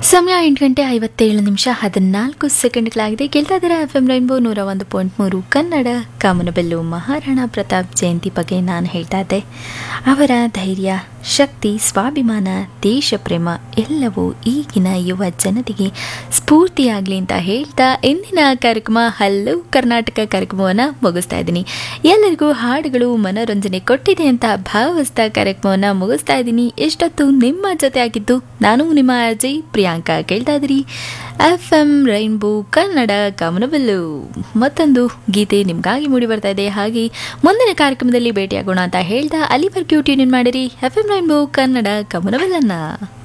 ಸಮಯ ಎಂಟು ಗಂಟೆ ಐವತ್ತೇಳು ನಿಮಿಷ ಹದಿನಾಲ್ಕು ಸೆಕೆಂಡ್ಗಳಾಗಿದೆ ಕೇಳ್ತಾ ಇದ್ದಾರೆ ಎಫ್ ಎಂ ರೈನ್ಬೋ ನೂರ ಒಂದು ಪಾಯಿಂಟ್ ಮೂರು ಕನ್ನಡ ಕಾಮನಬೆಲ್ಲು ಮಹಾರಾಣಾ ಪ್ರತಾಪ್ ಜಯಂತಿ ಬಗ್ಗೆ ನಾನು ಹೇಳ್ತಾ ಇದ್ದೆ ಅವರ ಧೈರ್ಯ ಶಕ್ತಿ ಸ್ವಾಭಿಮಾನ ದೇಶ ಪ್ರೇಮ ಎಲ್ಲವೂ ಈಗಿನ ಯುವ ಜನತೆಗೆ ಸ್ಫೂರ್ತಿಯಾಗಲಿ ಅಂತ ಹೇಳ್ತಾ ಇಂದಿನ ಕಾರ್ಯಕ್ರಮ ಹಲವು ಕರ್ನಾಟಕ ಕಾರ್ಯಕ್ರಮವನ್ನು ಮುಗಿಸ್ತಾ ಇದ್ದೀನಿ ಎಲ್ಲರಿಗೂ ಹಾಡುಗಳು ಮನೋರಂಜನೆ ಕೊಟ್ಟಿದೆ ಅಂತ ಭಾವಿಸ್ತಾ ಕಾರ್ಯಕ್ರಮವನ್ನು ಮುಗಿಸ್ತಾ ಇದ್ದೀನಿ ಎಷ್ಟೊತ್ತು ನಿಮ್ಮ ಜೊತೆ ಆಗಿದ್ದು ನಾನು ನಿಮ್ಮ ಅಜಯ್ ಪ್ರಿಯಾಂಕಾ ಕೇಳ್ತಾ ಇದ್ದೀರಿ ಎಫ್ ಎಂ ರೈನ್ಬೋ ಕನ್ನಡ ಗಮನಬಲ್ಲು ಮತ್ತೊಂದು ಗೀತೆ ನಿಮಗಾಗಿ ಮೂಡಿ ಬರ್ತಾ ಇದೆ ಹಾಗೆ ಮುಂದಿನ ಕಾರ್ಯಕ್ರಮದಲ್ಲಿ ಭೇಟಿಯಾಗೋಣ ಅಂತ ಹೇಳ್ತಾ ಅಲ್ಲಿವರೆಗೂ ಟ್ಯೂನ್ ಇನ್ ಮಾಡಿರಿ ಎಫ್ ಎಂ ರೈನ್ಬೋ ಕನ್ನಡ ಗಮನಬಲ್ಲನ್ನ